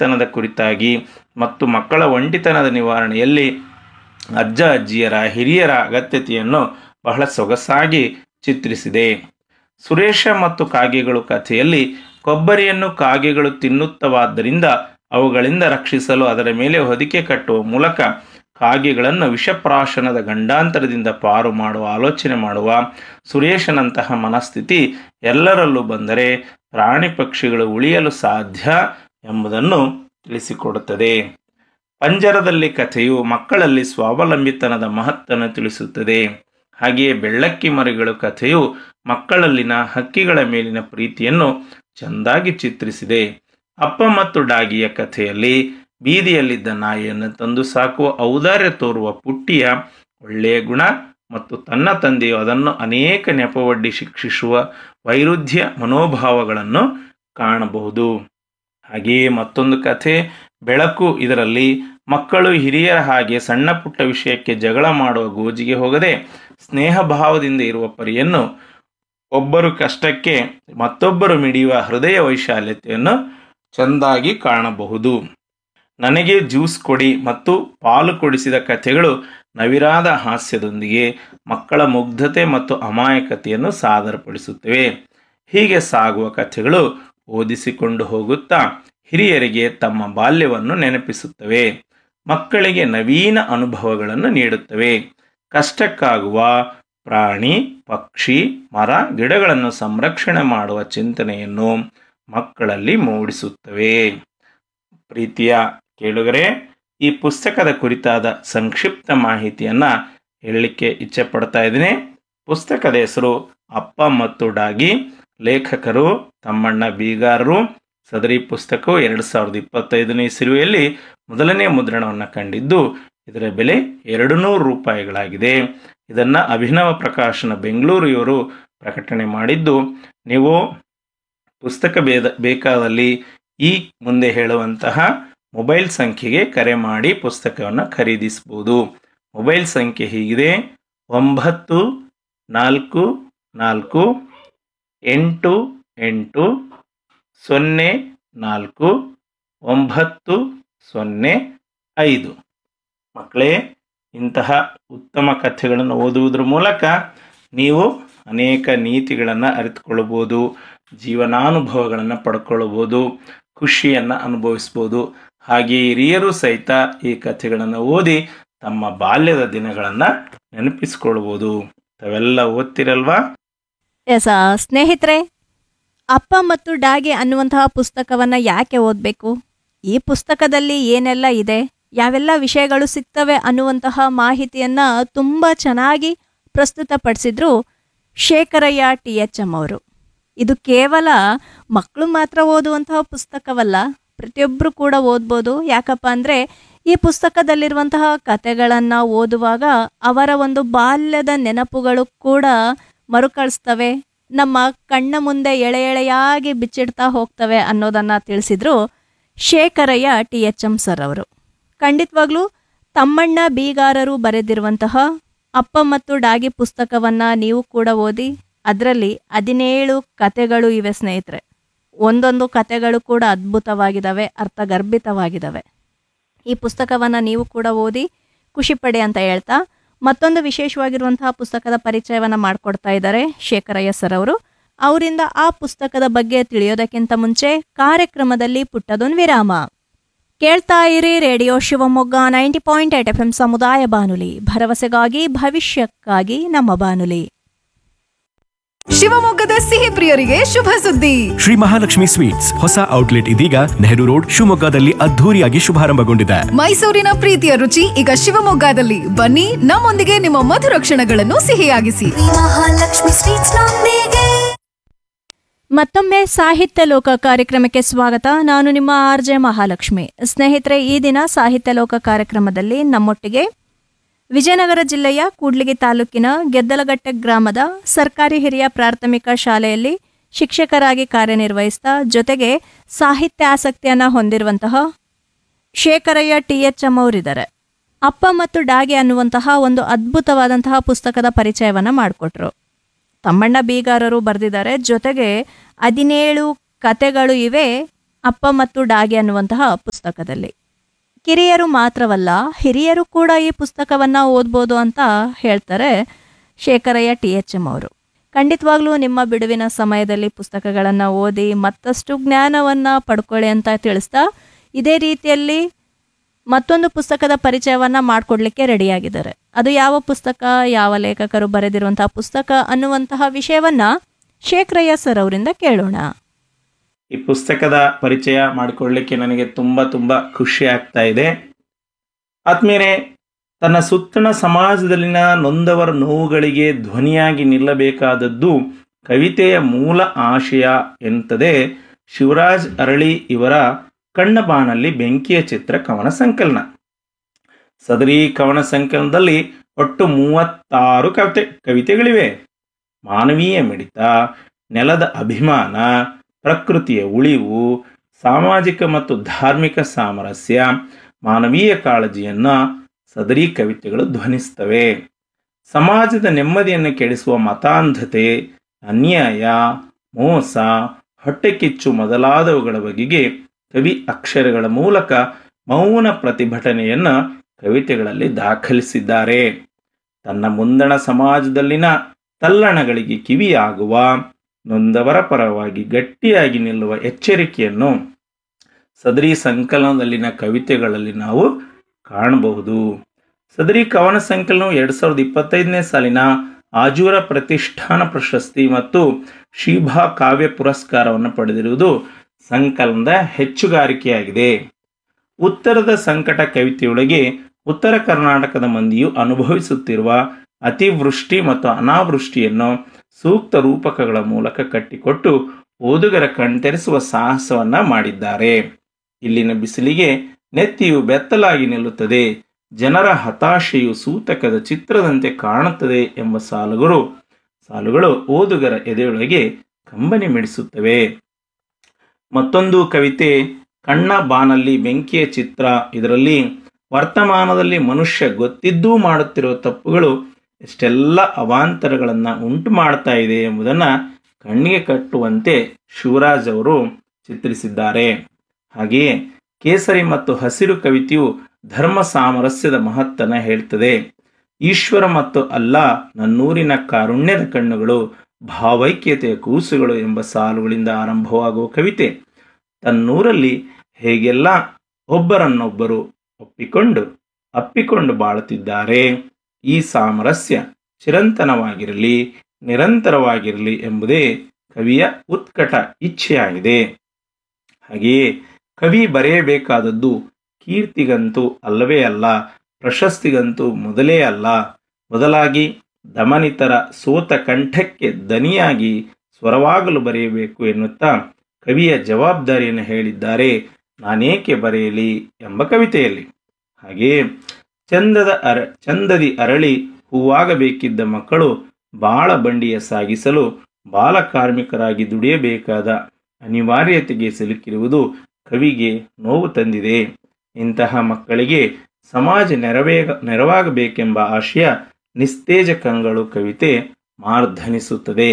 ಒಂಟಿತನದ ಕುರಿತಾಗಿ ಮತ್ತು ಮಕ್ಕಳ ಒಂಟಿತನದ ನಿವಾರಣೆಯಲ್ಲಿ ಅಜ್ಜ ಅಜ್ಜಿಯರ ಹಿರಿಯರ ಅಗತ್ಯತೆಯನ್ನು ಬಹಳ ಸೊಗಸಾಗಿ ಚಿತ್ರಿಸಿದೆ ಸುರೇಶ ಮತ್ತು ಕಾಗೆಗಳು ಕಥೆಯಲ್ಲಿ ಕೊಬ್ಬರಿಯನ್ನು ಕಾಗೆಗಳು ತಿನ್ನುತ್ತವಾದ್ದರಿಂದ ಅವುಗಳಿಂದ ರಕ್ಷಿಸಲು ಅದರ ಮೇಲೆ ಹೊದಿಕೆ ಕಟ್ಟುವ ಮೂಲಕ ಕಾಗೆಗಳನ್ನು ವಿಷಪ್ರಾಶನದ ಗಂಡಾಂತರದಿಂದ ಪಾರು ಮಾಡುವ ಆಲೋಚನೆ ಮಾಡುವ ಸುರೇಶನಂತಹ ಮನಸ್ಥಿತಿ ಎಲ್ಲರಲ್ಲೂ ಬಂದರೆ ಪ್ರಾಣಿ ಪಕ್ಷಿಗಳು ಉಳಿಯಲು ಸಾಧ್ಯ ಎಂಬುದನ್ನು ತಿಳಿಸಿಕೊಡುತ್ತದೆ ಪಂಜರದಲ್ಲಿ ಕಥೆಯು ಮಕ್ಕಳಲ್ಲಿ ಸ್ವಾವಲಂಬಿತನದ ಮಹತ್ತನ್ನು ತಿಳಿಸುತ್ತದೆ ಹಾಗೆಯೇ ಬೆಳ್ಳಕ್ಕಿ ಮರಿಗಳು ಕಥೆಯು ಮಕ್ಕಳಲ್ಲಿನ ಹಕ್ಕಿಗಳ ಮೇಲಿನ ಪ್ರೀತಿಯನ್ನು ಚೆಂದಾಗಿ ಚಿತ್ರಿಸಿದೆ ಅಪ್ಪ ಮತ್ತು ಡಾಗಿಯ ಕಥೆಯಲ್ಲಿ ಬೀದಿಯಲ್ಲಿದ್ದ ನಾಯಿಯನ್ನು ತಂದು ಸಾಕುವ ಔದಾರ್ಯ ತೋರುವ ಪುಟ್ಟಿಯ ಒಳ್ಳೆಯ ಗುಣ ಮತ್ತು ತನ್ನ ತಂದೆಯು ಅದನ್ನು ಅನೇಕ ನೆಪವೊಡ್ಡಿ ಶಿಕ್ಷಿಸುವ ವೈರುಧ್ಯ ಮನೋಭಾವಗಳನ್ನು ಕಾಣಬಹುದು ಹಾಗೆಯೇ ಮತ್ತೊಂದು ಕಥೆ ಬೆಳಕು ಇದರಲ್ಲಿ ಮಕ್ಕಳು ಹಿರಿಯರ ಹಾಗೆ ಸಣ್ಣ ಪುಟ್ಟ ವಿಷಯಕ್ಕೆ ಜಗಳ ಮಾಡುವ ಗೋಜಿಗೆ ಹೋಗದೆ ಸ್ನೇಹ ಭಾವದಿಂದ ಇರುವ ಪರಿಯನ್ನು ಒಬ್ಬರು ಕಷ್ಟಕ್ಕೆ ಮತ್ತೊಬ್ಬರು ಮಿಡಿಯುವ ಹೃದಯ ವೈಶಾಲ್ಯತೆಯನ್ನು ಚೆಂದಾಗಿ ಕಾಣಬಹುದು ನನಗೆ ಜ್ಯೂಸ್ ಕೊಡಿ ಮತ್ತು ಪಾಲು ಕೊಡಿಸಿದ ಕಥೆಗಳು ನವಿರಾದ ಹಾಸ್ಯದೊಂದಿಗೆ ಮಕ್ಕಳ ಮುಗ್ಧತೆ ಮತ್ತು ಅಮಾಯಕತೆಯನ್ನು ಸಾದರಪಡಿಸುತ್ತವೆ ಹೀಗೆ ಸಾಗುವ ಕಥೆಗಳು ಓದಿಸಿಕೊಂಡು ಹೋಗುತ್ತಾ ಹಿರಿಯರಿಗೆ ತಮ್ಮ ಬಾಲ್ಯವನ್ನು ನೆನಪಿಸುತ್ತವೆ ಮಕ್ಕಳಿಗೆ ನವೀನ ಅನುಭವಗಳನ್ನು ನೀಡುತ್ತವೆ ಕಷ್ಟಕ್ಕಾಗುವ ಪ್ರಾಣಿ ಪಕ್ಷಿ ಮರ ಗಿಡಗಳನ್ನು ಸಂರಕ್ಷಣೆ ಮಾಡುವ ಚಿಂತನೆಯನ್ನು ಮಕ್ಕಳಲ್ಲಿ ಮೂಡಿಸುತ್ತವೆ ಪ್ರೀತಿಯ ಕೇಳುಗರೆ ಈ ಪುಸ್ತಕದ ಕುರಿತಾದ ಸಂಕ್ಷಿಪ್ತ ಮಾಹಿತಿಯನ್ನು ಹೇಳಲಿಕ್ಕೆ ಇಚ್ಛೆ ಪಡ್ತಾ ಇದ್ದೀನಿ ಪುಸ್ತಕದ ಹೆಸರು ಅಪ್ಪ ಮತ್ತು ಡಾಗಿ ಲೇಖಕರು ತಮ್ಮಣ್ಣ ಬೀಗಾರರು ಸದರಿ ಪುಸ್ತಕವು ಎರಡು ಸಾವಿರದ ಇಪ್ಪತ್ತೈದನೇ ಇಸವಿಯಲ್ಲಿ ಮೊದಲನೇ ಮುದ್ರಣವನ್ನು ಕಂಡಿದ್ದು ಇದರ ಬೆಲೆ ಎರಡು ನೂರು ರೂಪಾಯಿಗಳಾಗಿದೆ ಇದನ್ನು ಅಭಿನವ ಪ್ರಕಾಶನ ಬೆಂಗಳೂರು ಇವರು ಪ್ರಕಟಣೆ ಮಾಡಿದ್ದು ನೀವು ಪುಸ್ತಕ ಬೇದ ಬೇಕಾದಲ್ಲಿ ಈ ಮುಂದೆ ಹೇಳುವಂತಹ ಮೊಬೈಲ್ ಸಂಖ್ಯೆಗೆ ಕರೆ ಮಾಡಿ ಪುಸ್ತಕವನ್ನು ಖರೀದಿಸಬಹುದು ಮೊಬೈಲ್ ಸಂಖ್ಯೆ ಹೀಗಿದೆ ಒಂಬತ್ತು ನಾಲ್ಕು ನಾಲ್ಕು ಎಂಟು ಎಂಟು ಸೊನ್ನೆ ನಾಲ್ಕು ಒಂಬತ್ತು ಸೊನ್ನೆ ಐದು ಮಕ್ಕಳೇ ಇಂತಹ ಉತ್ತಮ ಕಥೆಗಳನ್ನು ಓದುವುದರ ಮೂಲಕ ನೀವು ಅನೇಕ ನೀತಿಗಳನ್ನು ಅರಿತುಕೊಳ್ಳಬಹುದು ಜೀವನಾನುಭವಗಳನ್ನು ಪಡ್ಕೊಳ್ಳಬಹುದು ಖುಷಿಯನ್ನು ಅನುಭವಿಸ್ಬೋದು ಹಾಗೆ ಹಿರಿಯರು ಸಹಿತ ಈ ಕಥೆಗಳನ್ನು ಓದಿ ತಮ್ಮ ಬಾಲ್ಯದ ದಿನಗಳನ್ನು ನೆನಪಿಸ್ಕೊಳ್ಬೋದು ತಾವೆಲ್ಲ ಓದ್ತಿರಲ್ವಾ ಎಸ್ ಸ್ನೇಹಿತರೆ ಅಪ್ಪ ಮತ್ತು ಡಾಗೆ ಅನ್ನುವಂತಹ ಪುಸ್ತಕವನ್ನು ಯಾಕೆ ಓದಬೇಕು ಈ ಪುಸ್ತಕದಲ್ಲಿ ಏನೆಲ್ಲ ಇದೆ ಯಾವೆಲ್ಲ ವಿಷಯಗಳು ಸಿಗ್ತವೆ ಅನ್ನುವಂತಹ ಮಾಹಿತಿಯನ್ನು ತುಂಬ ಚೆನ್ನಾಗಿ ಪ್ರಸ್ತುತಪಡಿಸಿದ್ರು ಶೇಖರಯ್ಯ ಟಿ ಎಚ್ ಎಂ ಅವರು ಇದು ಕೇವಲ ಮಕ್ಕಳು ಮಾತ್ರ ಓದುವಂತಹ ಪುಸ್ತಕವಲ್ಲ ಪ್ರತಿಯೊಬ್ಬರು ಕೂಡ ಓದ್ಬೋದು ಯಾಕಪ್ಪ ಅಂದರೆ ಈ ಪುಸ್ತಕದಲ್ಲಿರುವಂತಹ ಕತೆಗಳನ್ನು ಓದುವಾಗ ಅವರ ಒಂದು ಬಾಲ್ಯದ ನೆನಪುಗಳು ಕೂಡ ಮರುಕಳಿಸ್ತವೆ ನಮ್ಮ ಕಣ್ಣ ಮುಂದೆ ಎಳೆ ಎಳೆಯಾಗಿ ಬಿಚ್ಚಿಡ್ತಾ ಹೋಗ್ತವೆ ಅನ್ನೋದನ್ನು ತಿಳಿಸಿದ್ರು Shekharayya T H M sir ಅವರು ಖಂಡಿತವಾಗ್ಲೂ ತಮ್ಮಣ್ಣ ಬೀಗಾರರು ಬರೆದಿರುವಂತಹ ಅಪ್ಪ ಮತ್ತು ಡಾಗಿ ಪುಸ್ತಕವನ್ನು ನೀವು ಕೂಡ ಓದಿ ಅದರಲ್ಲಿ ಹದಿನೇಳು ಕತೆಗಳು ಇವೆ ಸ್ನೇಹಿತರೆ ಒಂದೊಂದು ಕತೆಗಳು ಕೂಡ ಅದ್ಭುತವಾಗಿದ್ದಾವೆ ಅರ್ಥಗರ್ಭಿತವಾಗಿದ್ದಾವೆ ಈ ಪುಸ್ತಕವನ್ನು ನೀವು ಕೂಡ ಓದಿ ಖುಷಿ ಪಡಿ ಅಂತ ಹೇಳ್ತಾ ಮತ್ತೊಂದು ವಿಶೇಷವಾಗಿರುವಂತಹ ಪುಸ್ತಕದ ಪರಿಚಯವನ್ನು ಮಾಡಿಕೊಡ್ತಾ ಇದ್ದಾರೆ ಶೇಖರಯ್ಯ ಸರ್ ಅವರು ಅವರಿಂದ ಆ ಪುಸ್ತಕದ ಬಗ್ಗೆ ತಿಳಿಯೋದಕ್ಕಿಂತ ಮುಂಚೆ ಕಾರ್ಯಕ್ರಮದಲ್ಲಿ ಪುಟ್ಟದೊಂದು ವಿರಾಮ ಕೇಳ್ತಾ ಇರಿ radio Shivamogga ninety point eight F M ಸಮುದಾಯ ಬಾನುಲಿ ಭರವಸೆಗಾಗಿ ಭವಿಷ್ಯಕ್ಕಾಗಿ ನಮ್ಮ ಬಾನುಲಿ ಶಿವಮೊಗ್ಗದ ಸಿಹಿ ಪ್ರಿಯರಿಗೆ ಶುಭ ಸುದ್ದಿ ಶ್ರೀ ಮಹಾಲಕ್ಷ್ಮಿ ಸ್ವೀಟ್ಸ್ ಹೊಸ ಔಟ್ಲೆಟ್ ಇದೀಗ ನೆಹರು ರೋಡ್ ಶಿವಮೊಗ್ಗದಲ್ಲಿ ಅದ್ಧೂರಿಯಾಗಿ ಶುಭಾರಂಭಗೊಂಡಿದೆ ಮೈಸೂರಿನ ಪ್ರೀತಿಯ ರುಚಿ ಈಗ ಶಿವಮೊಗ್ಗದಲ್ಲಿ ಬನ್ನಿ ನಮ್ಮೊಂದಿಗೆ ನಿಮ್ಮ ಮಧುರ ಕ್ಷಣಗಳನ್ನು ಸಿಹಿಯಾಗಿಸಿ ಮಹಾಲಕ್ಷ್ಮಿ ಸ್ವೀಟ್ಸ್ ನೊಂದಿಗೆ ಮತ್ತೊಮ್ಮೆ ಸಾಹಿತ್ಯ ಲೋಕ ಕಾರ್ಯಕ್ರಮಕ್ಕೆ ಸ್ವಾಗತ ನಾನು ನಿಮ್ಮ ಆರ್ ಜೆ ಮಹಾಲಕ್ಷ್ಮಿ ಸ್ನೇಹಿತರೆ ಈ ದಿನ ಸಾಹಿತ್ಯ ಲೋಕ ಕಾರ್ಯಕ್ರಮದಲ್ಲಿ ನಮ್ಮೊಟ್ಟಿಗೆ ವಿಜಯನಗರ ಜಿಲ್ಲೆಯ ಕೂಡ್ಲಿಗಿ ತಾಲೂಕಿನ ಗೆದ್ದಲಗಟ್ಟೆ ಗ್ರಾಮದ ಸರ್ಕಾರಿ ಹಿರಿಯ ಪ್ರಾಥಮಿಕ ಶಾಲೆಯಲ್ಲಿ ಶಿಕ್ಷಕರಾಗಿ ಕಾರ್ಯನಿರ್ವಹಿಸ್ತಾ ಜೊತೆಗೆ ಸಾಹಿತ್ಯ ಆಸಕ್ತಿಯನ್ನು ಹೊಂದಿರುವಂತಹ ಶೇಖರಯ್ಯ ಟಿ ಎಚ್ ಎಂ ಅವರಿದ್ದಾರೆ ಅಪ್ಪ ಮತ್ತು ಡಾಗೆ ಅನ್ನುವಂತಹ ಒಂದು ಅದ್ಭುತವಾದಂತಹ ಪುಸ್ತಕದ ಪರಿಚಯವನ್ನು ಮಾಡಿಕೊಟ್ರು ತಮ್ಮಣ್ಣ ಬೀಗಾರರು ಬರೆದಿದ್ದಾರೆ ಜೊತೆಗೆ ಹದಿನೇಳು ಕತೆಗಳು ಇವೆ ಅಪ್ಪ ಮತ್ತು ಡಾಗೆ ಅನ್ನುವಂತಹ ಪುಸ್ತಕದಲ್ಲಿ ಕಿರಿಯರು ಮಾತ್ರವಲ್ಲ ಹಿರಿಯರು ಕೂಡ ಈ ಪುಸ್ತಕವನ್ನು ಓದ್ಬೋದು ಅಂತ ಹೇಳ್ತಾರೆ ಶೇಖರಯ್ಯ ಟಿ ಎಚ್ ಎಂ ಅವರು ಖಂಡಿತವಾಗ್ಲೂ ನಿಮ್ಮ ಬಿಡುವಿನ ಸಮಯದಲ್ಲಿ ಪುಸ್ತಕಗಳನ್ನು ಓದಿ ಮತ್ತಷ್ಟು ಜ್ಞಾನವನ್ನು ಪಡ್ಕೊಳ್ಳಿ ಅಂತ ತಿಳಿಸ್ತಾ ಇದೇ ರೀತಿಯಲ್ಲಿ ಮತ್ತೊಂದು ಪುಸ್ತಕದ ಪರಿಚಯವನ್ನು ಮಾಡಿಕೊಡ್ಲಿಕ್ಕೆ ರೆಡಿಯಾಗಿದ್ದಾರೆ ಅದು ಯಾವ ಪುಸ್ತಕ ಯಾವ ಲೇಖಕರು ಬರೆದಿರುವಂತಹ ಪುಸ್ತಕ ಅನ್ನುವಂತಹ ವಿಷಯವನ್ನ ಶೇಖರಯ್ಯ ಸರ್ ಅವರಿಂದ ಕೇಳೋಣ ಈ ಪುಸ್ತಕದ ಪರಿಚಯ ಮಾಡಿಕೊಳ್ಳಿಕ್ಕೆ ನನಗೆ ತುಂಬ ತುಂಬ ಖುಷಿ ಆಗ್ತಾ ಇದೆ ಆತ್ಮೀಯರೇ ತನ್ನ ಸುತ್ತಣ ಸಮಾಜದಲ್ಲಿನ ನೊಂದವರ ನೋವುಗಳಿಗೆ ಧ್ವನಿಯಾಗಿ ನಿಲ್ಲಬೇಕಾದದ್ದು ಕವಿತೆಯ ಮೂಲ ಆಶಯ ಎನ್ನುತ್ತದೆ ಶಿವರಾಜ್ ಅರಳಿ ಇವರ ಕಣ್ಣಬಾನಲ್ಲಿ ಬೆಂಕಿಯ ಚಿತ್ರ ಕವನ ಸಂಕಲನ ಸದರಿ ಕವನ ಸಂಕಲನದಲ್ಲಿ ಒಟ್ಟು ಮೂವತ್ತಾರು ಕವಿತೆ ಕವಿತೆಗಳಿವೆ ಮಾನವೀಯ ಮಿಡಿತ ನೆಲದ ಅಭಿಮಾನ ಪ್ರಕೃತಿಯ ಉಳಿವು ಸಾಮಾಜಿಕ ಮತ್ತು ಧಾರ್ಮಿಕ ಸಾಮರಸ್ಯ ಮಾನವೀಯ ಕಾಳಜಿಯನ್ನು ಸದರಿ ಕವಿತೆಗಳು ಧ್ವನಿಸ್ತವೆ ಸಮಾಜದ ನೆಮ್ಮದಿಯನ್ನು ಕೆಡಿಸುವ ಮತಾಂಧತೆ ಅನ್ಯಾಯ ಮೋಸ ಹೊಟ್ಟೆಕಿಚ್ಚು ಮೊದಲಾದವುಗಳ ಬಗೆಗೆ ಕವಿ ಅಕ್ಷರಗಳ ಮೂಲಕ ಮೌನ ಪ್ರತಿಭಟನೆಯನ್ನು ಕವಿತೆಗಳಲ್ಲಿ ದಾಖಲಿಸಿದ್ದಾರೆ ತನ್ನ ಮುಂದಣ ಸಮಾಜದಲ್ಲಿನ ತಲ್ಲಣಗಳಿಗೆ ಕಿವಿಯಾಗುವ ನೊಂದವರ ಪರವಾಗಿ ಗಟ್ಟಿಯಾಗಿ ನಿಲ್ಲುವ ಎಚ್ಚರಿಕೆಯನ್ನು ಸದರಿ ಸಂಕಲನದಲ್ಲಿನ ಕವಿತೆಗಳಲ್ಲಿ ನಾವು ಕಾಣಬಹುದು ಸದರಿ ಕವನ ಸಂಕಲನವು ಎರಡು ಸಾವಿರದ ಇಪ್ಪತ್ತೈದನೇ ಸಾಲಿನ ಆಜೂರ ಪ್ರತಿಷ್ಠಾನ ಪ್ರಶಸ್ತಿ ಮತ್ತು ಶೀಭಾ ಕಾವ್ಯ ಪುರಸ್ಕಾರವನ್ನು ಪಡೆದಿರುವುದು ಸಂಕಲನದ ಹೆಚ್ಚುಗಾರಿಕೆಯಾಗಿದೆ ಉತ್ತರದ ಸಂಕಟ ಕವಿತೆಯೊಳಗೆ ಉತ್ತರ ಕರ್ನಾಟಕದ ಮಂದಿಯು ಅನುಭವಿಸುತ್ತಿರುವ ಅತಿವೃಷ್ಟಿ ಮತ್ತು ಅನಾವೃಷ್ಟಿಯನ್ನು ಸೂಕ್ತ ರೂಪಕಗಳ ಮೂಲಕ ಕಟ್ಟಿಕೊಟ್ಟು ಓದುಗರ ಕಣ್ತೆರೆಸುವ ಸಾಹಸವನ್ನ ಮಾಡಿದ್ದಾರೆ ಇಲ್ಲಿನ ಬಿಸಿಲಿಗೆ ನೆತ್ತಿಯು ಬೆತ್ತಲಾಗಿ ನಿಲ್ಲುತ್ತದೆ ಜನರ ಹತಾಶೆಯು ಸೂತಕದ ಚಿತ್ರದಂತೆ ಕಾಣುತ್ತದೆ ಎಂಬ ಸಾಲುಗಳು ಸಾಲುಗಳು ಓದುಗರ ಎದೆಯೊಳಗೆ ಕಂಬನಿ ಮಿಡಿಸುತ್ತವೆ ಮತ್ತೊಂದು ಕವಿತೆ ಕಣ್ಣ ಬಾನಲ್ಲಿ ಬೆಂಕಿಯ ಚಿತ್ರ ಇದರಲ್ಲಿ ವರ್ತಮಾನದಲ್ಲಿ ಮನುಷ್ಯ ಗೊತ್ತಿದ್ದೂ ಮಾಡುತ್ತಿರುವ ತಪ್ಪುಗಳು ಎಷ್ಟೆಲ್ಲ ಅವಾಂತರಗಳನ್ನು ಉಂಟು ಮಾಡ್ತಾ ಇದೆ ಎಂಬುದನ್ನು ಕಣ್ಣಿಗೆ ಕಟ್ಟುವಂತೆ ಶಿವರಾಜ್ ಅವರು ಚಿತ್ರಿಸಿದ್ದಾರೆ ಹಾಗೆಯೇ ಕೇಸರಿ ಮತ್ತು ಹಸಿರು ಕವಿತೆಯು ಧರ್ಮ ಸಾಮರಸ್ಯದ ಮಹತ್ತನ ಹೇಳ್ತದೆ ಈಶ್ವರ ಮತ್ತು ಅಲ್ಲ ನನ್ನೂರಿನ ಕಾರುಣ್ಯದ ಕಣ್ಣುಗಳು ಭಾವೈಕ್ಯತೆಯ ಕೂಸುಗಳು ಎಂಬ ಸಾಲುಗಳಿಂದ ಆರಂಭವಾಗುವ ಕವಿತೆ ತನ್ನೂರಲ್ಲಿ ಹೇಗೆಲ್ಲ ಒಬ್ಬರನ್ನೊಬ್ಬರು ಒಪ್ಪಿಕೊಂಡು ಅಪ್ಪಿಕೊಂಡು ಬಾಳುತ್ತಿದ್ದಾರೆ ಈ ಸಾಮರಸ್ಯ ಚಿರಂತನವಾಗಿರಲಿ ನಿರಂತರವಾಗಿರಲಿ ಎಂಬುದೇ ಕವಿಯ ಉತ್ಕಟ ಇಚ್ಛೆಯಾಗಿದೆ ಹಾಗೆಯೇ ಕವಿ ಬರೆಯಬೇಕಾದದ್ದು ಕೀರ್ತಿಗಂತೂ ಅಲ್ಲವೇ ಅಲ್ಲ ಪ್ರಶಸ್ತಿಗಂತೂ ಮೊದಲೇ ಅಲ್ಲ ಬದಲಾಗಿ ದಮನಿತರ ಸೋತ ಕಂಠಕ್ಕೆ ದನಿಯಾಗಿ ಸ್ವರವಾಗಲು ಬರೆಯಬೇಕು ಎನ್ನುತ್ತಾ ಕವಿಯ ಜವಾಬ್ದಾರಿಯನ್ನು ಹೇಳಿದ್ದಾರೆ ನಾನೇಕೆ ಬರೆಯಲಿ ಎಂಬ ಕವಿತೆಯಲ್ಲಿ ಹಾಗೆಯೇ ಚಂದದ ಅರ ಚಂದದಿ ಅರಳಿ ಹೂವಾಗಬೇಕಿದ್ದ ಮಕ್ಕಳು ಬಾಳ ಬಂಡಿಯ ಸಾಗಿಸಲು ಬಾಲ ಕಾರ್ಮಿಕರಾಗಿ ದುಡಿಯಬೇಕಾದ ಅನಿವಾರ್ಯತೆಗೆ ಸಿಲುಕಿರುವುದು ಕವಿಗೆ ನೋವು ತಂದಿದೆ ಇಂತಹ ಮಕ್ಕಳಿಗೆ ಸಮಾಜ ನೆರವೇಗ ನೆರವಾಗಬೇಕೆಂಬ ಆಶಯ ನಿಸ್ತೇಜ ಕಂಗಳು ಕವಿತೆ ಮಾರ್ಧನಿಸುತ್ತದೆ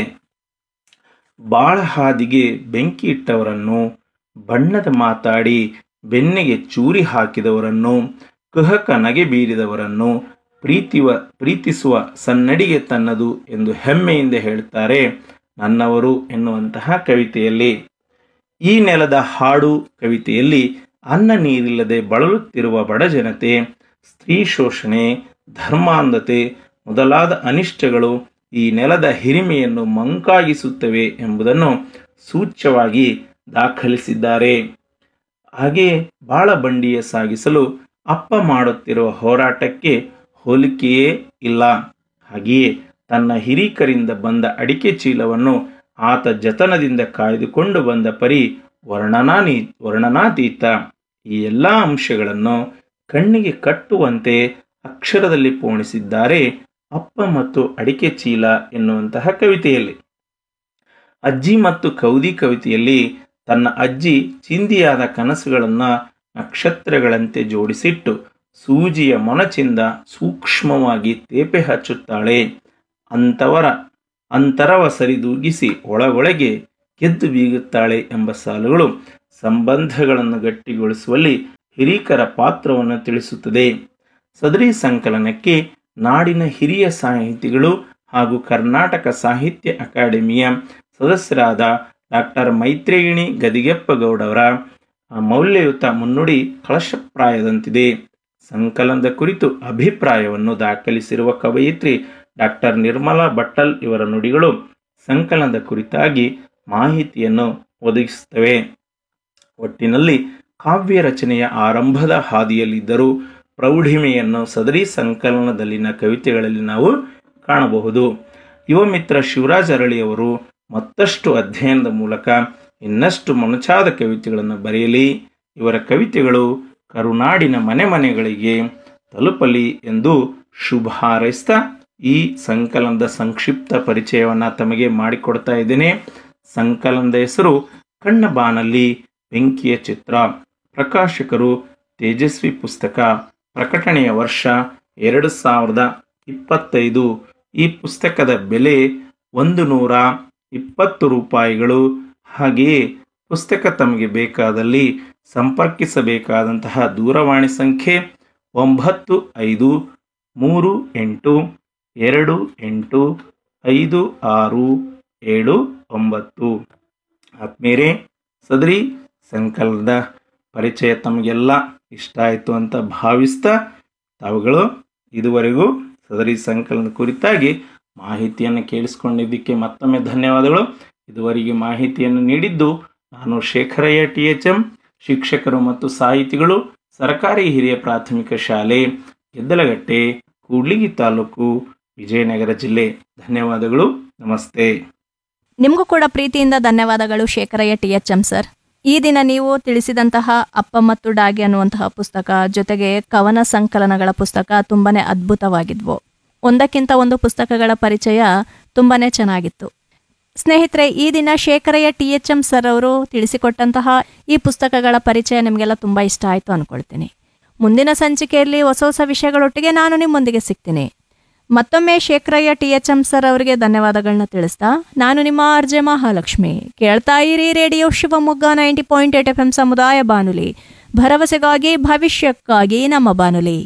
ಬಾಳ ಹಾದಿಗೆ ಬೆಂಕಿ ಇಟ್ಟವರನ್ನು ಬಣ್ಣದ ಮಾತಾಡಿ ಬೆನ್ನಿಗೆ ಚೂರಿ ಹಾಕಿದವರನ್ನು ಕುಹಕ ನಗೆ ಬೀರಿದವರನ್ನು ಪ್ರೀತಿವ ಪ್ರೀತಿಸುವ ಸನ್ನಡಿಗೆ ತನ್ನದು ಎಂದು ಹೆಮ್ಮೆಯಿಂದ ಹೇಳ್ತಾರೆ ನನ್ನವರು ಎನ್ನುವಂತಹ ಕವಿತೆಯಲ್ಲಿ ಈ ನೆಲದ ಹಾಡು ಕವಿತೆಯಲ್ಲಿ ಅನ್ನ ನೀರಿಲ್ಲದೆ ಬಳಲುತ್ತಿರುವ ಬಡ ಜನತೆ ಸ್ತ್ರೀ ಶೋಷಣೆ ಧರ್ಮಾಂಧತೆ ಮೊದಲಾದ ಅನಿಷ್ಟಗಳು ಈ ನೆಲದ ಹಿರಿಮೆಯನ್ನು ಮಂಕಾಗಿಸುತ್ತವೆ ಎಂಬುದನ್ನು ಸೂಚ್ಯವಾಗಿ ದಾಖಲಿಸಿದ್ದಾರೆ ಹಾಗೆಯೇ ಬಾಳ ಬಂಡಿಯ ಸಾಗಿಸಲು ಅಪ್ಪ ಮಾಡುತ್ತಿರುವ ಹೋರಾಟಕ್ಕೆ ಹೋಲಿಕೆಯೇ ಇಲ್ಲ ಹಾಗೆಯೇ ತನ್ನ ಹಿರೀಕರಿಂದ ಬಂದ ಅಡಿಕೆ ಚೀಲವನ್ನು ಆತ ಜತನದಿಂದ ಕಾಯ್ದುಕೊಂಡು ಬಂದ ಪರಿ ವರ್ಣನಾನಿ ವರ್ಣನಾತೀತ ಈ ಎಲ್ಲ ಅಂಶಗಳನ್ನು ಕಣ್ಣಿಗೆ ಕಟ್ಟುವಂತೆ ಅಕ್ಷರದಲ್ಲಿ ಪೋಣಿಸಿದ್ದಾರೆ ಅಪ್ಪ ಮತ್ತು ಅಡಿಕೆ ಚೀಲ ಎನ್ನುವಂತಹ ಕವಿತೆಯಲ್ಲಿ ಅಜ್ಜಿ ಮತ್ತು ಕೌದಿ ಕವಿತೆಯಲ್ಲಿ ತನ್ನ ಅಜ್ಜಿ ಚಿಂದಿಯಾದ ಕನಸುಗಳನ್ನು ನಕ್ಷತ್ರಗಳಂತೆ ಜೋಡಿಸಿಟ್ಟು ಸೂಜಿಯ ಮೊನಚಿಂದ ಸೂಕ್ಷ್ಮವಾಗಿ ತೇಪೆ ಹಚ್ಚುತ್ತಾಳೆ ಅಂಥವರ ಅಂತರವ ಸರಿದೂಗಿಸಿ ಒಳಗೊಳಗೆ ಗೆದ್ದು ಬೀಗುತ್ತಾಳೆ ಎಂಬ ಸಾಲುಗಳು ಸಂಬಂಧಗಳನ್ನು ಗಟ್ಟಿಗೊಳಿಸುವಲ್ಲಿ ಹಿರೀಕರ ಪಾತ್ರವನ್ನು ತಿಳಿಸುತ್ತದೆ ಸದರಿ ಸಂಕಲನಕ್ಕೆ ನಾಡಿನ ಹಿರಿಯ ಸಾಹಿತಿಗಳು ಹಾಗೂ ಕರ್ನಾಟಕ ಸಾಹಿತ್ಯ ಅಕಾಡೆಮಿಯ ಸದಸ್ಯರಾದ ಡಾಕ್ಟರ್ ಮೈತ್ರೇಯಿಣಿ ಗದಿಗೆಪ್ಪಗೌಡವರ ಮೌಲ್ಯಯುತ ಮುನ್ನುಡಿ ಕಳಶಪ್ರಾಯದಂತಿದೆ ಸಂಕಲನದ ಕುರಿತು ಅಭಿಪ್ರಾಯವನ್ನು ದಾಖಲಿಸಿರುವ ಕವಯಿತ್ರಿ ಡಾಕ್ಟರ್ ನಿರ್ಮಲಾ ಭಟ್ಟಲ್ ಇವರ ನುಡಿಗಳು ಸಂಕಲನದ ಕುರಿತಾಗಿ ಮಾಹಿತಿಯನ್ನು ಒದಗಿಸುತ್ತವೆ ಒಟ್ಟಿನಲ್ಲಿ ಕಾವ್ಯ ರಚನೆಯ ಆರಂಭದ ಹಾದಿಯಲ್ಲಿದ್ದರೂ ಪ್ರೌಢಿಮೆಯನ್ನು ಸದರಿ ಸಂಕಲನದಲ್ಲಿನ ಕವಿತೆಗಳಲ್ಲಿ ನಾವು ಕಾಣಬಹುದು ಯುವ ಮಿತ್ರ ಶಿವರಾಜ್ ಅರಳಿಯವರು ಮತ್ತಷ್ಟು ಅಧ್ಯಯನದ ಮೂಲಕ ಇನ್ನಷ್ಟು ಮೊನಚಾದ ಕವಿತೆಗಳನ್ನು ಬರೆಯಲಿ ಇವರ ಕವಿತೆಗಳು ಕರುನಾಡಿನ ಮನೆ ಮನೆಗಳಿಗೆ ತಲುಪಲಿ ಎಂದು ಶುಭ ಹಾರೈಸ್ತಾ ಈ ಸಂಕಲನದ ಸಂಕ್ಷಿಪ್ತ ಪರಿಚಯವನ್ನು ತಮಗೆ ಮಾಡಿಕೊಡ್ತಾ ಇದ್ದೇನೆ ಸಂಕಲನದ ಹೆಸರು ಕಣ್ಣ ಬಾನಲ್ಲಿ ಬೆಂಕಿಯ ಚಿತ್ರ ಪ್ರಕಾಶಕರು ತೇಜಸ್ವಿ ಪುಸ್ತಕ ಪ್ರಕಟಣೆಯ ವರ್ಷ ಎರಡು ಸಾವಿರದ ಇಪ್ಪತ್ತೈದು ಈ ಪುಸ್ತಕದ ಬೆಲೆ ಒಂದು ನೂರ ಇಪ್ಪತ್ತು ರೂಪಾಯಿಗಳು ಹಾಗೆಯೇ ಪುಸ್ತಕ ತಮಗೆ ಬೇಕಾದಲ್ಲಿ ಸಂಪರ್ಕಿಸಬೇಕಾದಂತಹ ದೂರವಾಣಿ ಸಂಖ್ಯೆ ಒಂಬತ್ತು ಐದು ಮೂರು ಎಂಟು ಎರಡು ಎಂಟು ಐದು ಆರು ಏಳು ಒಂಬತ್ತು ಆತ್ಮೀಯರೇ ಸದರಿ ಸಂಕಲನದ ಪರಿಚಯ ತಮಗೆಲ್ಲ ಇಷ್ಟ ಆಯಿತು ಅಂತ ಭಾವಿಸ್ತಾ ತಾವುಗಳು ಇದುವರೆಗೂ ಸದರಿ ಸಂಕಲನದ ಕುರಿತಾಗಿ ಮಾಹಿತಿಯನ್ನು ಕೇಳಿಸ್ಕೊಂಡಿದ್ದಕ್ಕೆ ಮತ್ತೊಮ್ಮೆ ಧನ್ಯವಾದಗಳು ಇದುವರೆಗೆ ಮಾಹಿತಿಯನ್ನು ನೀಡಿದ್ದು ನಾನು ಶೇಖರಯ್ಯ ಟಿ ಎಚ್ ಎಂ ಶಿಕ್ಷಕರು ಮತ್ತು ಸಾಹಿತಿಗಳು ಸರ್ಕಾರಿ ಹಿರಿಯ ಪ್ರಾಥಮಿಕ ಶಾಲೆ ಗೆದ್ದಲಗಟ್ಟೆ ಕೂಡ್ಲಿಗಿ ತಾಲೂಕು ವಿಜಯನಗರ ಜಿಲ್ಲೆ ಧನ್ಯವಾದಗಳು ನಮಸ್ತೆ ನಿಮಗೂ ಕೂಡ ಪ್ರೀತಿಯಿಂದ ಧನ್ಯವಾದಗಳು Shekharayya T H M sir ಈ ದಿನ ನೀವು ತಿಳಿಸಿದಂತಹ ಅಪ್ಪ ಮತ್ತು ಡಾಗಿ ಅನ್ನುವಂತಹ ಪುಸ್ತಕ ಜೊತೆಗೆ ಕವನ ಸಂಕಲನಗಳ ಪುಸ್ತಕ ತುಂಬಾನೇ ಅದ್ಭುತವಾಗಿದ್ವು ಒಂದಕ್ಕಿಂತ ಒಂದು ಪುಸ್ತಕಗಳ ಪರಿಚಯ ತುಂಬಾನೇ ಚೆನ್ನಾಗಿತ್ತು ಸ್ನೇಹಿತರೆ ಈ ದಿನ Shekharayya T H M sir ಅವರು ತಿಳಿಸಿಕೊಟ್ಟಂತಹ ಈ ಪುಸ್ತಕಗಳ ಪರಿಚಯ ನಿಮಗೆಲ್ಲ ತುಂಬ ಇಷ್ಟ ಆಯಿತು ಅಂದ್ಕೊಳ್ತೀನಿ ಮುಂದಿನ ಸಂಚಿಕೆಯಲ್ಲಿ ಹೊಸ ಹೊಸ ವಿಷಯಗಳೊಟ್ಟಿಗೆ ನಾನು ನಿಮ್ಮೊಂದಿಗೆ ಸಿಗ್ತೀನಿ ಮತ್ತೊಮ್ಮೆ Shekharayya T H M sir ಅವರಿಗೆ ಧನ್ಯವಾದಗಳನ್ನ ತಿಳಿಸ್ತಾ ನಾನು ನಿಮ್ಮ ಆರ್ ಜೆ ಮಹಾಲಕ್ಷ್ಮಿ ಕೇಳ್ತಾ ಇರಿ radio Shivamogga ninety point eight F M ಸಮುದಾಯ ಬಾನುಲಿ ಭರವಸೆಗಾಗಿ ಭವಿಷ್ಯಕ್ಕಾಗಿ ನಮ್ಮ ಬಾನುಲಿ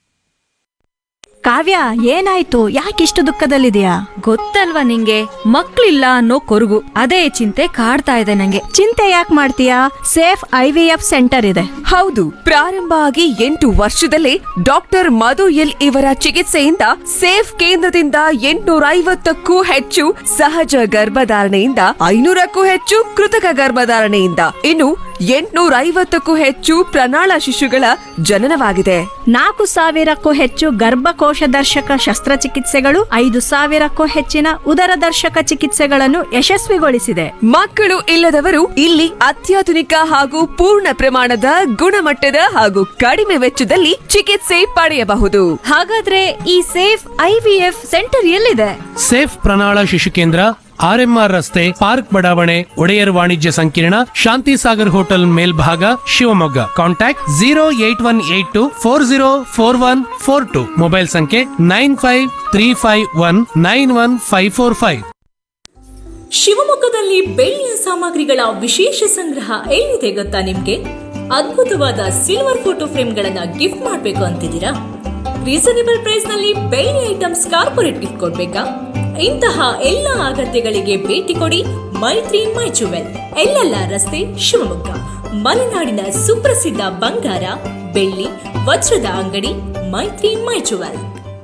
ಕಾವ್ಯ ಏನಾಯ್ತು ಯಾಕಿಷ್ಟು ದುಃಖದಲ್ಲಿದೆಯಾ ಗೊತ್ತಲ್ವಾ ನಿಂಗೆ ಮಕ್ಳಿಲ್ಲ ಅನ್ನೋ ಕೊರಗು ಅದೇ ಚಿಂತೆ ಕಾಡ್ತಾ ಇದೆ ನಂಗೆ ಚಿಂತೆ ಯಾಕೆ ಮಾಡ್ತೀಯಾ safe I V F centre ಇದೆ ಹೌದು ಪ್ರಾರಂಭ ಆಗಿ ಎಂಟು ವರ್ಷದಲ್ಲೇ ಡಾಕ್ಟರ್ ಮಧು ಎಲ್ ಇವರ ಚಿಕಿತ್ಸೆಯಿಂದ ಸೇಫ್ ಕೇಂದ್ರದಿಂದ ಎಂಟುನೂರ ಐವತ್ತಕ್ಕೂ ಹೆಚ್ಚು ಸಹಜ ಗರ್ಭಧಾರಣೆಯಿಂದ ಐನೂರಕ್ಕೂ ಹೆಚ್ಚು ಕೃತಕ ಗರ್ಭಧಾರಣೆಯಿಂದ ಇನ್ನು ಎಂಟುನೂರ ಐವತ್ತಕ್ಕೂ ಹೆಚ್ಚು ಪ್ರಣಾಳ ಶಿಶುಗಳ ಜನನವಾಗಿದೆ ನಾಲ್ಕು ಸಾವಿರಕ್ಕೂ ಹೆಚ್ಚು ಗರ್ಭಕೋಶ ದರ್ಶಕ ಶಸ್ತ್ರಚಿಕಿತ್ಸೆಗಳು ಐದು ಸಾವಿರಕ್ಕೂ ಹೆಚ್ಚಿನ ಉದರ ದರ್ಶಕ ಚಿಕಿತ್ಸೆಗಳನ್ನು ಯಶಸ್ವಿಗೊಳಿಸಿದೆ ಮಕ್ಕಳು ಇಲ್ಲದವರು ಇಲ್ಲಿ ಅತ್ಯಾಧುನಿಕ ಹಾಗೂ ಪೂರ್ಣ ಪ್ರಮಾಣದ ಗುಣಮಟ್ಟದ ಹಾಗೂ ಕಡಿಮೆ ವೆಚ್ಚದಲ್ಲಿ ಚಿಕಿತ್ಸೆ ಪಡೆಯಬಹುದು ಹಾಗಾದ್ರೆ ಈ ಸೇಫ್ ಐವಿಎಫ್ ಸೆಂಟರ್ ಎಲ್ಲಿದೆ ಸೇಫ್ ಪ್ರಣಾಳ ಶಿಶು ಕೇಂದ್ರ ಆರ್ಎಂಆರ್ ರಸ್ತೆ ಪಾರ್ಕ್ ಬಡಾವಣೆ ಒಡೆಯರ್ ವಾಣಿಜ್ಯ ಸಂಕೀರ್ಣ ಶಾಂತಿ ಸಾಗರ್ ಹೋಟೆಲ್ ಮೇಲ್ಭಾಗ Shivamogga contact zero eight one eight two four zero four one four two mobile ಸಂಖ್ಯೆ nine five three five one nine one five four five ಶಿವಮೊಗ್ಗದಲ್ಲಿ ಬೆಳ್ಳಿಯ ಸಾಮಗ್ರಿಗಳ ವಿಶೇಷ ಸಂಗ್ರಹ ಎಲ್ಲಿದೆ ಗೊತ್ತಾ ನಿಮ್ಗೆ ಅದ್ಭುತವಾದ ಸಿಲ್ವರ್ ಫೋಟೋ ಫ್ರೇಮ್ಗಳನ್ನ ಗಿಫ್ಟ್ ಮಾಡ್ಬೇಕು ಅಂತಿದ್ದೀರಾ ರೀಸನೇಬಲ್ ಪ್ರೈಸ್ ನಲ್ಲಿ ಬೆಳ್ಳಿ ಐಟಮ್ಸ್ ಕಾರ್ಪೊರೇಟ್ ಗಿಫ್ಟ್ ಕೊಡ್ಬೇಕಾ ಇಂತಹ ಎಲ್ಲ ಅಗತ್ಯಗಳಿಗೆ ಭೇಟಿ ಕೊಡಿ ಮೈತ್ರಿ ಮೈ ಜುವೆಲ್ ಎಲ್ಲೆಲ್ಲ ರಸ್ತೆ ಶಿವಮೊಗ್ಗ ಮಲೆನಾಡಿನ ಸುಪ್ರಸಿದ್ಧ ಬಂಗಾರ ಬೆಳ್ಳಿ ವಜ್ರದ ಅಂಗಡಿ ಮೈತ್ರಿ ಮೈ ಜುವೆಲ್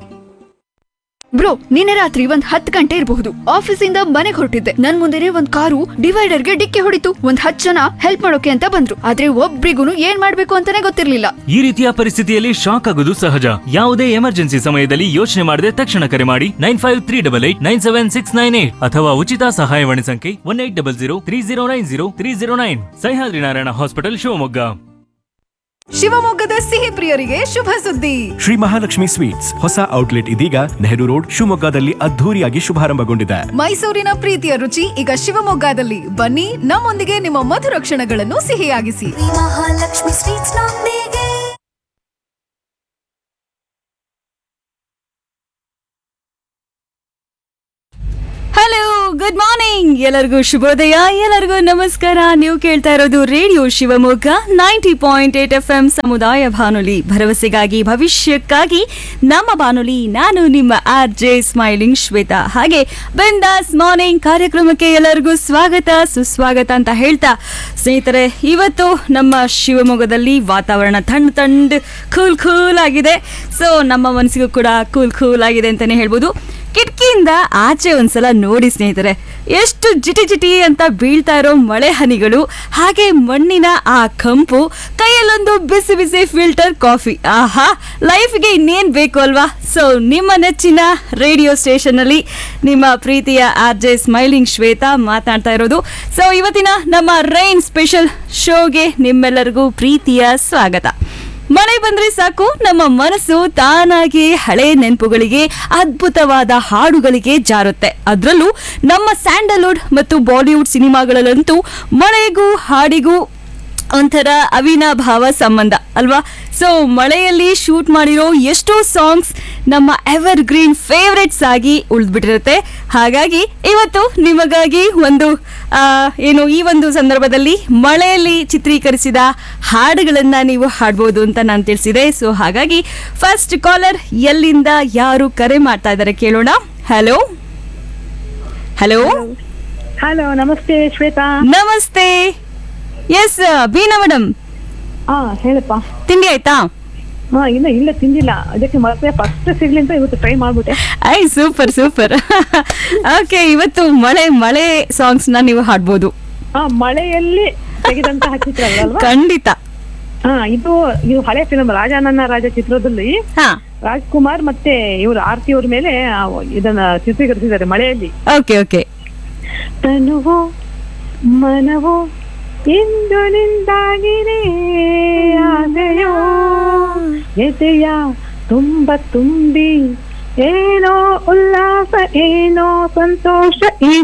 ಬ್ರೋ ನಿನ್ನೆ ರಾತ್ರಿ ಒಂದ್ ಹತ್ ಗಂಟೆ ಇರಬಹುದು ಆಫೀಸಿಂದ ಮನೆಗೆ ಹೊರಟಿದ್ದೆ ನನ್ ಮುಂದೆನೆ ಒಂದ್ ಕಾರು ಡಿವೈಡರ್ಗೆ ಡಿಕ್ಕಿ ಹೊಡಿತು ಒಂದ್ ಹತ್ ಜನ ಹೆಲ್ಪ್ ಮಾಡೋಕೆ ಅಂತ ಬಂದ್ರು ಆದ್ರೆ ಒಬ್ರಿಗೂ ಏನ್ ಮಾಡ್ಬೇಕು ಅಂತಾನೆ ಗೊತ್ತಿರ್ಲಿಲ್ಲ ಈ ರೀತಿಯ ಪರಿಸ್ಥಿತಿಯಲ್ಲಿ ಶಾಕ್ ಆಗೋದು ಸಹಜ ಯಾವುದೇ ಎಮರ್ಜೆನ್ಸಿ ಸಮಯದಲ್ಲಿ ಯೋಚನೆ ಮಾಡದೆ ತಕ್ಷಣ ಕರೆ ಮಾಡಿ nine five three double eight nine seven six nine eight ಅಥವಾ ಉಚಿತ ಸಹಾಯವಾಣಿ ಸಂಖ್ಯೆ one eight double zero three zero nine zero three zero nine Sahyadri Narayana hospital Shivamogga ಶಿವಮೊಗ್ಗದ ಸಿಹಿ ಪ್ರಿಯರಿಗೆ ಶುಭ ಸುದ್ದಿ ಶ್ರೀ ಮಹಾಲಕ್ಷ್ಮಿ ಸ್ವೀಟ್ಸ್ ಹೊಸ ಔಟ್ಲೆಟ್ ಇದೀಗ ನೆಹರು ರೋಡ್ ಶಿವಮೊಗ್ಗದಲ್ಲಿ ಅದ್ಧೂರಿಯಾಗಿ ಶುಭಾರಂಭಗೊಂಡಿದೆ ಮೈಸೂರಿನ ಪ್ರೀತಿಯ ರುಚಿ ಈಗ ಶಿವಮೊಗ್ಗದಲ್ಲಿ ಬನ್ನಿ ನಮ್ಮೊಂದಿಗೆ ನಿಮ್ಮ ಮಧುರ ಕ್ಷಣಗಳನ್ನು ಸಿಹಿಯಾಗಿಸಿ ಶ್ರೀ ಮಹಾಲಕ್ಷ್ಮಿ ಸ್ವೀಟ್ಸ್ ನೊಂದಿಗೆ ಹಲೋ ಗುಡ್ ಮಾರ್ನಿಂಗ್ ಮಾರ್ನಿಂಗ್ ಎಲ್ಲರಿಗೂ ಶುಭೋದಯ ಎಲ್ಲರಿಗೂ ನಮಸ್ಕಾರ ನೀವು ಕೇಳ್ತಾ ಇರೋದು radio Shivamogga ninety point eight F M ಸಮುದಾಯ ಬಾನುಲಿ ಭರವಸೆಗಾಗಿ ಭವಿಷ್ಯಕ್ಕಾಗಿ ನಮ್ಮ ಬಾನುಲಿ ನಾನು ನಿಮ್ಮ ಆರ್ ಜೆ ಸ್ಮೈಲಿಂಗ್ ಶ್ವೇತಾ ಹಾಗೆ ಬೆಂದಾಸ್ ಮಾರ್ನಿಂಗ್ ಕಾರ್ಯಕ್ರಮಕ್ಕೆ ಎಲ್ಲರಿಗೂ ಸ್ವಾಗತ ಸುಸ್ವಾಗತ ಅಂತ ಹೇಳ್ತಾ ಸ್ನೇಹಿತರೆ ಇವತ್ತು ನಮ್ಮ ಶಿವಮೊಗ್ಗದಲ್ಲಿ ವಾತಾವರಣ ಥಂಡ್ ಥಂಡ್ ಕೂಲ್ ಕೂಲ್ ಆಗಿದೆ ಸೊ ನಮ್ಮ ಮನಸ್ಸಿಗೂ ಕೂಡ ಕೂಲ್ ಕೂಲ್ ಆಗಿದೆ ಅಂತಾನೆ ಹೇಳ್ಬೋದು ಕಿಟಕಿಯಿಂದ ಆಚೆ ಒಂದ್ಸಲ ನೋಡಿ ಸ್ನೇಹಿತರೆ ಎಷ್ಟು ಜಿಟಿ ಜಿಟಿ ಅಂತ ಬೀಳ್ತಾ ಇರೋ ಮಳೆ ಹನಿಗಳು ಹಾಗೆ ಮಣ್ಣಿನ ಆ ಕಂಪು ಕೈಯಲ್ಲೊಂದು ಬಿಸಿ ಬಿಸಿ ಫಿಲ್ಟರ್ ಕಾಫಿ ಆಹಾ ಲೈಫ್ಗೆ ಇನ್ನೇನ್ ಬೇಕು ಅಲ್ವಾ ಸೊ ನಿಮ್ಮ ನೆಚ್ಚಿನ ರೇಡಿಯೋ ಸ್ಟೇಷನ್ ಅಲ್ಲಿ ನಿಮ್ಮ ಪ್ರೀತಿಯ ಆರ್ ಜೆ ಸ್ಮೈಲಿಂಗ್ ಶ್ವೇತಾ ಮಾತನಾಡ್ತಾ ಇರೋದು ಸೊ ಇವತ್ತಿನ ನಮ್ಮ ರೈನ್ ಸ್ಪೆಷಲ್ ಶೋಗೆ ನಿಮ್ಮೆಲ್ಲರಿಗೂ ಪ್ರೀತಿಯ ಸ್ವಾಗತ ಮಳೆ ಬಂದ್ರೆ ಸಾಕು ನಮ್ಮ ಮನಸ್ಸು ತಾನಾಗಿ ಹಳೆ ನೆನಪುಗಳಿಗೆ ಅದ್ಭುತವಾದ ಹಾಡುಗಳಿಗೆ ಜಾರುತ್ತೆ ಅದರಲ್ಲೂ ನಮ್ಮ ಸ್ಯಾಂಡಲ್ವುಡ್ ಮತ್ತು ಬಾಲಿವುಡ್ ಸಿನಿಮಾಗಳಲ್ಲಂತೂ ಮಳೆಗೂ ಹಾಡಿಗೂ ಒಂಥರ ಅವಿನಾಭಾವ ಸಂಬಂಧ ಅಲ್ವಾ ಸೊ ಮಳೆಯಲ್ಲಿ ಶೂಟ್ ಮಾಡಿರೋ ಎಷ್ಟೋ ಸಾಂಗ್ಸ್ ನಮ್ಮ ಎವರ್ ಗ್ರೀನ್ ಫೇವ್ರೆಟ್ಸ್ ಆಗಿ ಉಳಿದ್ಬಿಟ್ಟಿರುತ್ತೆ ಹಾಗಾಗಿ ಇವತ್ತು ನಿಮಗಾಗಿ ಒಂದು ಆ, ಏನು ಈ ಒಂದು ಸಂದರ್ಭದಲ್ಲಿ ಮಳೆಯಲ್ಲಿ ಚಿತ್ರೀಕರಿಸಿದ ಹಾಡುಗಳನ್ನು ನೀವು ಹಾಡ್ಬೋದು ಅಂತ ನಾನು ತಿಳಿಸಿದೆ ಸೊ ಹಾಗಾಗಿ ಫಸ್ಟ್ ಕಾಲರ್ ಎಲ್ಲಿಂದ ಯಾರು ಕರೆ ಮಾಡ್ತಾ ಇದ್ದಾರೆ ಕೇಳೋಣ ಹಲೋ ಹಲೋ ಹಲೋ ನಮಸ್ತೆ ಶ್ವೇತಾ ನಮಸ್ತೆ ಎಸ್ ಬೀನಾ ಮೇಡಮ್ ಹಾ ಹೇಳಪ್ಪ ತಿಂಡಿ ಆಯ್ತಾ ಹಾ ಇಲ್ಲ ಇಲ್ಲ ತಿಂದಿಲ್ಲ ಅದಕ್ಕೆ ಮತ್ತೆ ಫಸ್ಟ್ ಸಿಗ್ಲಿ ಅಂತ ಇವತ್ತು ಟ್ರೈ ಮಾಡ್ಬಿಟ್ಟೆ ಐ ಸೂಪರ್ ಸೂಪರ್ ಓಕೆ ಇವತ್ತು ಮಳೆ ಮಳೆ ಸಾಂಗ್ಸ್ ನ ನೀವು ಹಾಡ್ಬೋದು ಹಾ ಮಳೆಯಲ್ಲಿ ತೆಗೆದಂತಹ ಚಿತ್ರ ಅಲ್ವಾ ಖಂಡಿತ ಹಾ ಇದು ಇದು ಹಳೆ ಫಿಲ್ಮ್ ರಾಜ ನನ್ನ ರಾಜ ಚಿತ್ರದಲ್ಲಿ ಹಾ ರಾಜ್ಕುಮಾರ್ ಮತ್ತೆ ಇವರು ಆರ್ತಿ ಅವ್ರ ಮೇಲೆ ಆ, ಇದನ್ನ ಚಿತ್ರೀಕರಿಸಿದ್ದಾರೆ ಮಳೆಯಲ್ಲಿ ಓಕೆ ಓಕೆ ತನುವು ಮನವು ಇಂದು ನಿಂದಾಗಿದೆ ಆಸೆಯೋ ಎದೆಯ ತುಂಬ ತುಂಬಿ ಏನೋ ಉಲ್ಲಾಸ ಏನೋ ಸಂತೋಷ ಈ